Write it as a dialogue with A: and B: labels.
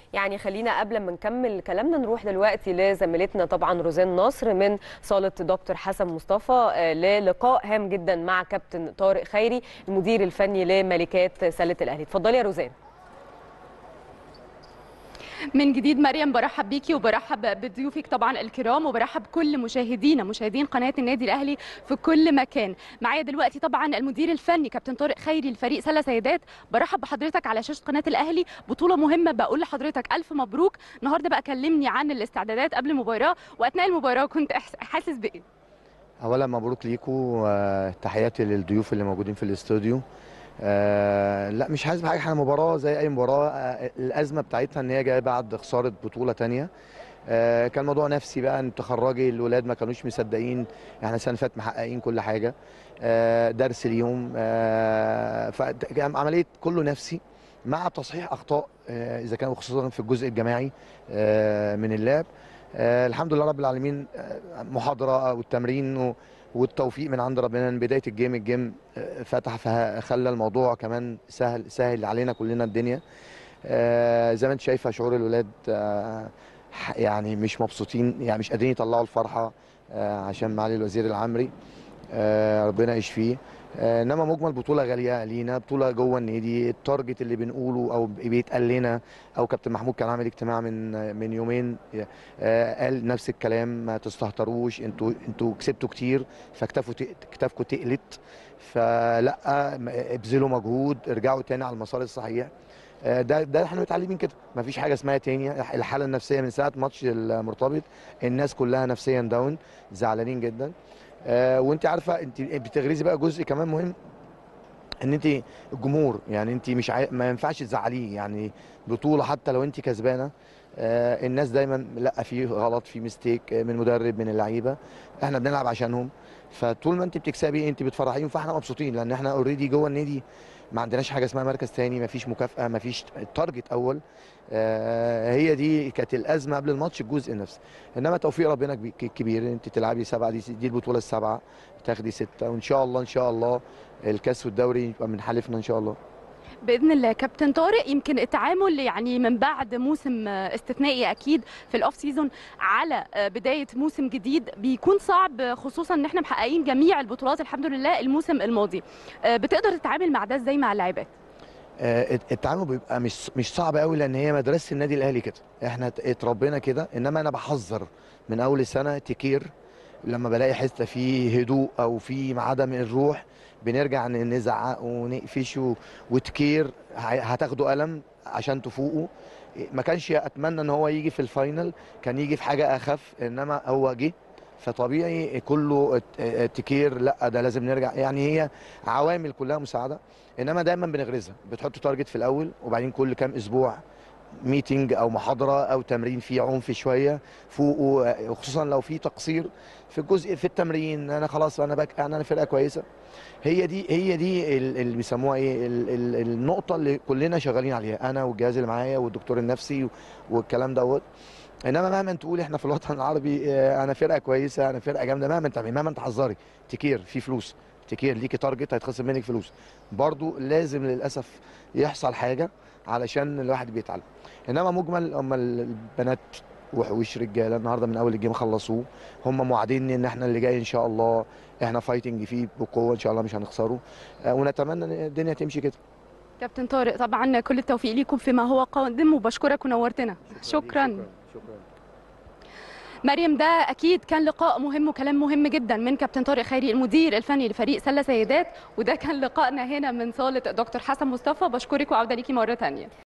A: يعني خلينا قبل ما نكمل كلامنا نروح دلوقتي لزميلتنا طبعا روزان نصر من صاله دكتور حسن مصطفى آه، للقاء هام جدا مع كابتن طارق خيري المدير الفني لملكات سله الاهلي اتفضلي يا روزان
B: من جديد مريم برحب بيكي وبرحب بضيوفك طبعا الكرام وبرحب كل مشاهدينا مشاهدين قناه النادي الاهلي في كل مكان معايا دلوقتي طبعا المدير الفني كابتن طارق خيري لفريق سله سيدات برحب بحضرتك على شاشه قناه الاهلي بطوله مهمه بقول لحضرتك الف مبروك النهارده بقى كلمني عن الاستعدادات قبل المباراه واثناء المباراه كنت إحس- حاسس بايه
C: اولا مبروك ليكم آه، تحياتي للضيوف اللي موجودين في الاستوديو آه، لا مش حاسس بحاجه احنا مباراه زي اي مباراه آه، الازمه بتاعتها ان هي جايه بعد خساره بطوله تانية آه، كان موضوع نفسي بقى ان تخرجي الولاد ما كانوش مصدقين احنا السنه اللي فاتت محققين كل حاجه آه، درس اليوم آه، فكان عمليه كله نفسي مع تصحيح اخطاء آه، اذا كان خصوصا في الجزء الجماعي آه، من اللعب آه، الحمد لله رب العالمين آه، محاضره والتمرين و- والتوفيق من عند ربنا من بدايه الجيم الجيم آه، فتح فخلى الموضوع كمان سهل سهل علينا كلنا الدنيا آه، زي ما انت شايفه شعور الولاد آه، ح- يعني مش مبسوطين يعني مش قادرين يطلعوا الفرحه آه، عشان معالي الوزير العمري آه، ربنا يشفيه آه، انما مجمل بطوله غاليه لينا بطوله جوه النادي التارجت اللي بنقوله او بيتقال لنا او كابتن محمود كان عامل اجتماع من من يومين آه، قال نفس الكلام ما تستهتروش انتوا انتوا كسبتوا كتير فاكتفوا كتافكم تقلت فلا م- ابذلوا مجهود ارجعوا تاني على المسار الصحيح آه، ده ده احنا متعلمين كده مفيش حاجه اسمها تاني الحاله النفسيه من ساعه ماتش المرتبط الناس كلها نفسيا داون زعلانين جدا آه، وانت عارفه انت بتغرزي بقى جزء كمان مهم ان انت الجمهور يعني انت مش عاي... ما ينفعش تزعليه يعني بطوله حتى لو انت كسبانه آه، الناس دايما لا في غلط في ميستيك من مدرب من اللعيبه احنا بنلعب عشانهم فطول ما انت بتكسبي انت بتفرحيهم فاحنا مبسوطين لان احنا اوريدي جوه النادي ما عندناش حاجه اسمها مركز تاني ما فيش مكافاه ما فيش تارجت اول آه، هي دي كانت الازمه قبل الماتش الجزء النفسي انما توفيق ربنا كبي- كبير انت تلعبي سبعه دي دي البطوله السابعه تاخدي سته وان شاء الله ان شاء الله الكاس والدوري يبقى من حلفنا ان شاء الله
B: باذن الله كابتن طارق يمكن التعامل يعني من بعد موسم آه، استثنائي اكيد في الاوف سيزون على آه، بدايه موسم جديد بيكون صعب آه، خصوصا ان احنا محققين جميع البطولات الحمد لله الموسم الماضي آه، بتقدر تتعامل مع ده ازاي مع اللاعبات
C: آه، التعامل بيبقى مش مش صعب قوي لان هي مدرسه النادي الاهلي كده احنا ات- اتربينا كده انما انا بحذر من اول السنه تكير لما بلاقي حته فيه هدوء او في عدم الروح بنرجع ن- نزعق ونقفش و- وتكير ه- هتاخدوا قلم عشان تفوقوا ما كانش اتمنى ان هو يجي في الفاينل كان يجي في حاجه اخف انما هو جه فطبيعي كله ات- ات- تكير لا ده لازم نرجع يعني هي عوامل كلها مساعده انما دايما بنغرزها بتحط تارجت في الاول وبعدين كل كام اسبوع ميتنج او محاضره او تمرين فيه عنف شويه فوقه وخصوصا لو في تقصير في الجزء في التمرين انا خلاص انا بك انا فرقه كويسه هي دي هي دي ال- اللي بيسموها ايه ال- ال- النقطه اللي كلنا شغالين عليها انا والجهاز اللي معايا والدكتور النفسي والكلام دوت انما مهما تقول احنا في الوطن العربي آه، انا فرقه كويسه انا فرقه جامده مهما تعملي مهما تحذري تكير في فلوس تكير ليكي تارجت هيتخصم منك فلوس برضو لازم للاسف يحصل حاجه علشان الواحد بيتعلم انما مجمل هم البنات وحوش رجاله النهارده من اول الجيم خلصوه هم موعدين ان احنا اللي جاي ان شاء الله احنا فايتنج فيه بقوه ان شاء الله مش هنخسره آه، ونتمنى ان الدنيا تمشي كده
B: كابتن طارق طبعا كل التوفيق ليكم فيما هو قادم وبشكرك ونورتنا شكرا
C: شكرا
B: مريم ده اكيد كان لقاء مهم وكلام مهم جدا من كابتن طارق خيري المدير الفني لفريق سله سيدات وده كان لقائنا هنا من صاله دكتور حسن مصطفى بشكرك وعوده ليكي مره ثانيه